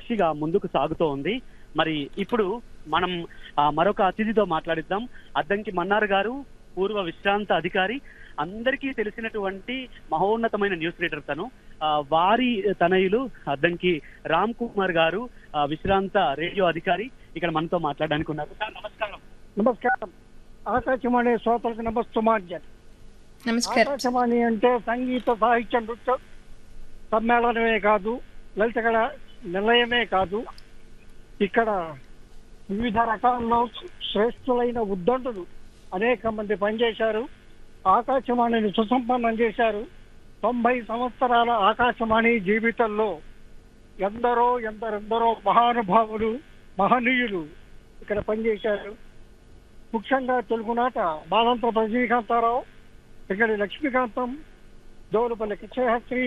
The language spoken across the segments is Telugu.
సాక్షిగా ముందుకు సాగుతూ ఉంది మరి ఇప్పుడు మనం ఆ, మరొక అతిథితో మాట్లాడిద్దాం అద్దంకి మన్నార్ గారు పూర్వ విశ్రాంత అధికారి అందరికీ తెలిసినటువంటి మహోన్నతమైన న్యూస్ రీడర్ తను ఆ, వారి తనయులు అద్దంకి రామ్ కుమార్ గారు ఆ, విశ్రాంత రేడియో అధికారి ఇక్కడ మనతో మాట్లాడడానికి ఉన్నారు సార్ నమస్కారం నమస్కారం ఆకాశవాణి శ్రోతలకు నమస్తమాంజన్ నమస్కారం ఆకాశవాణి అంటే సంగీత సాహిత్య నృత్య సమ్మేళనమే కాదు లలిత కళ నిలయమే కాదు ఇక్కడ వివిధ రకాల్లో శ్రేష్ఠులైన ఉద్దండులు అనేక మంది పనిచేశారు ఆకాశవాణిని సుసంపన్నం చేశారు తొంభై సంవత్సరాల ఆకాశవాణి జీవితంలో ఎందరో ఎందరెందరో మహానుభావులు మహనీయులు ఇక్కడ పనిచేశారు ముఖ్యంగా తెలుగునాట బాలంత రజనీకాంతారావు ఇక్కడి లక్ష్మీకాంతం దోలుపల్లి కిచ్చహస్త్రి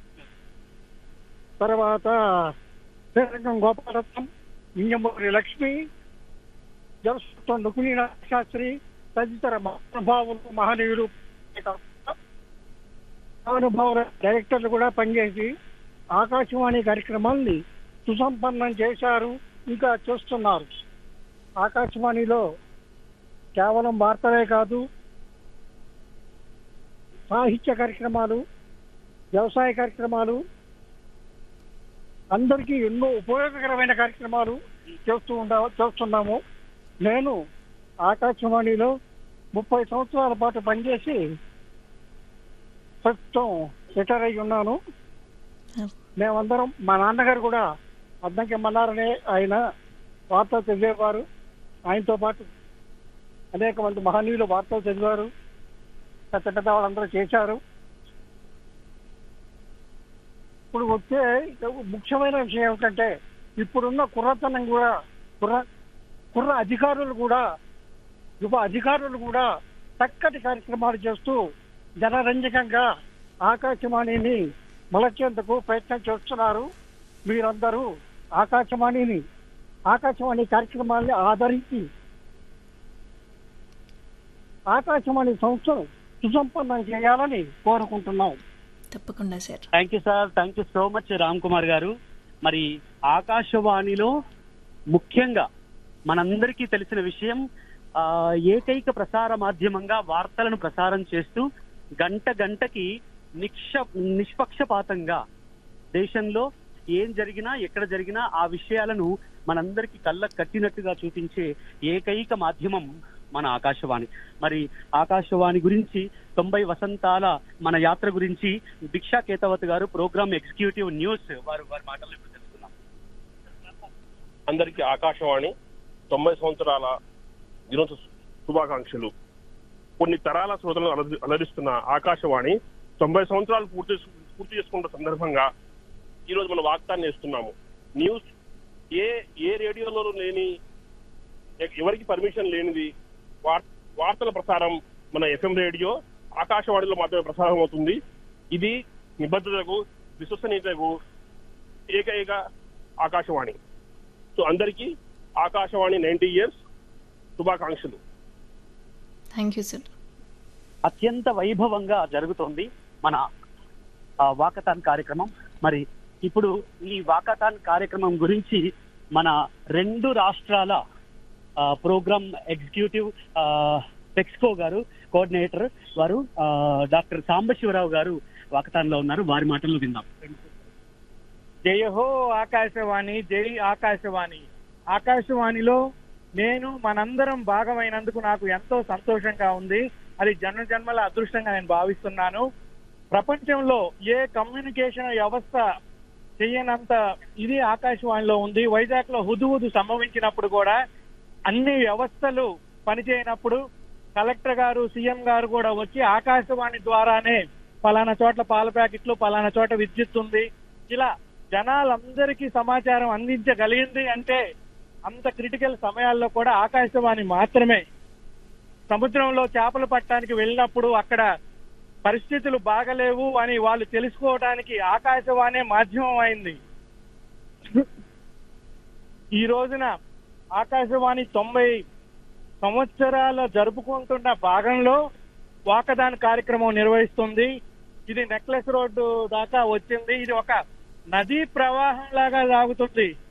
తర్వాత శ్రీరంగం గోపాలత్నం ఇంజమూరి లక్ష్మి జలసుత్వం రుక్మిణీ శాస్త్రి తదితర మహానుభావులు మహనీయులు మహానుభావుల డైరెక్టర్లు కూడా పనిచేసి ఆకాశవాణి కార్యక్రమాల్ని సుసంపన్నం చేశారు ఇంకా చేస్తున్నారు ఆకాశవాణిలో కేవలం వార్తలే కాదు సాహిత్య కార్యక్రమాలు వ్యవసాయ కార్యక్రమాలు అందరికీ ఎన్నో ఉపయోగకరమైన కార్యక్రమాలు చేస్తూ ఉండ చేస్తున్నాము నేను ఆకాశవాణిలో ముప్పై సంవత్సరాల పాటు పనిచేసి ప్రస్తుతం రిటైర్ అయి ఉన్నాను మేమందరం మా నాన్నగారు కూడా అద్దంకి మన్నారనే ఆయన వార్తలు చదివేవారు ఆయనతో పాటు అనేక మంది మహనీయులు వార్తలు చదివారు పెద్ద పెద్ద వాళ్ళందరూ చేశారు ఇప్పుడు వచ్చే ముఖ్యమైన విషయం ఏమిటంటే ఇప్పుడున్న కుర్రతనం కూడా కుర్ర కుర్ర అధికారులు కూడా యువ అధికారులు కూడా చక్కటి కార్యక్రమాలు చేస్తూ జనరంజకంగా ఆకాశవాణిని మలచేందుకు ప్రయత్నం చేస్తున్నారు మీరందరూ ఆకాశవాణిని ఆకాశవాణి కార్యక్రమాల్ని ఆదరించి ఆకాశవాణి సంస్థను సుసంపన్నం చేయాలని కోరుకుంటున్నాం తప్పకుండా sir thank you sir thank you so much Ram Kumar garu మరి ఆకాశవాణిలో ముఖ్యంగా మనందరికీ తెలిసిన విషయం ఆ, ఏకైక ప్రసార మాధ్యమంగా వార్తలను ప్రసారం చేస్తూ గంట గంటకి నిక్ష నిష్పక్షపాతంగా దేశంలో ఏం జరిగినా ఎక్కడ జరిగినా ఆ విషయాలను మనందరికీ కళ్ళ కట్టినట్టుగా చూపించే ఏకైక మాధ్యమం మన ఆకాశవాణి మరి ఆకాశవాణి గురించి తొంభై వసంతాల మన యాత్ర గురించి భిక్షా కేతవత్ గారు ప్రోగ్రామ్ ఎగ్జిక్యూటివ్ న్యూస్ వారు వారి మాటలు ఇప్పుడు తెలుసుకుందాం అందరికీ ఆకాశవాణి తొంభై సంవత్సరాల దినోత్సవ శుభాకాంక్షలు కొన్ని తరాల శ్రోతలను అలరి- అలరిస్తున్న ఆకాశవాణి తొంభై సంవత్సరాలు పూర్తి చేసు- పూర్తి చేసుకున్న సందర్భంగా ఈ రోజు మనం వాగ్దాన్ని ఇస్తున్నాము న్యూస్ ఏ ఏ రేడియోలో లేని ఎ- ఎవరికి పర్మిషన్ లేనిది వార్- వార్తల ప్రసారం మన ఎఫ్ఎం రేడియో ఆకాశవాణిలో మాత్రమే ప్రసారం అవుతుంది ఇది నిబద్ధతకు విశ్వసనీయతకు ఏకైక ఆకాశవాణి సో అందరికీ ఆకాశవాణి నైన్టీ ఇయర్స్ శుభాకాంక్షలు థ్యాంక్ యూ సార్ అత్యంత వైభవంగా జరుగుతోంది మన ఆ, వాకథాన్ కార్యక్రమం మరి ఇప్పుడు ఈ వాకథాన్ కార్యక్రమం గురించి మన రెండు రాష్ట్రాల ఆ, ప్రోగ్రామ్ ఎగ్జిక్యూటివ్ ఆ, టెక్స్కో గారు కోఆర్డినేటర్ వారు ఆ, డాక్టర్ సాంబశివరావు గారు వాకథాన్ లో ఉన్నారు వారి మాటలు విందాం జయ హో ఆకాశవాణి జై ఆకాశవాణి ఆకాశవాణిలో నేను మనందరం భాగమైనందుకు నాకు ఎంతో సంతోషంగా ఉంది అది జన్మ జన్మల అదృష్టంగా నేను భావిస్తున్నాను ప్రపంచంలో ఏ కమ్యూనికేషన్ వ్యవస్థ చెయ్యనంత ఇది ఆకాశవాణిలో ఉంది వైజాగ్ లో హుదుహుదు సంభవించినప్పుడు కూడా అన్ని వ్యవస్థలు పనిచేయనప్పుడు కలెక్టర్ గారు సీఎం గారు కూడా వచ్చి ఆకాశవాణి ద్వారానే పలానా చోట్ల పాల ప్యాకెట్లు పలానా చోట విద్యుత్ ఉంది ఇలా జనాలందరికీ సమాచారం అందించగలిగింది అంటే అంత క్రిటికల్ సమయాల్లో కూడా ఆకాశవాణి మాత్రమే సముద్రంలో చేపలు పట్టడానికి వెళ్ళినప్పుడు అక్కడ పరిస్థితులు బాగలేవు అని వాళ్ళు తెలుసుకోవడానికి ఆకాశవాణి మాధ్యమం అయింది ఈ రోజున ఆకాశవాణి తొంభై సంవత్సరాల జరుపుకుంటున్న భాగంలో వాకదాన్ కార్యక్రమం నిర్వహిస్తుంది ఇది నెక్లెస్ రోడ్డు దాకా వచ్చింది ఇది ఒక నదీ ప్రవాహం లాగా సాగుతుంది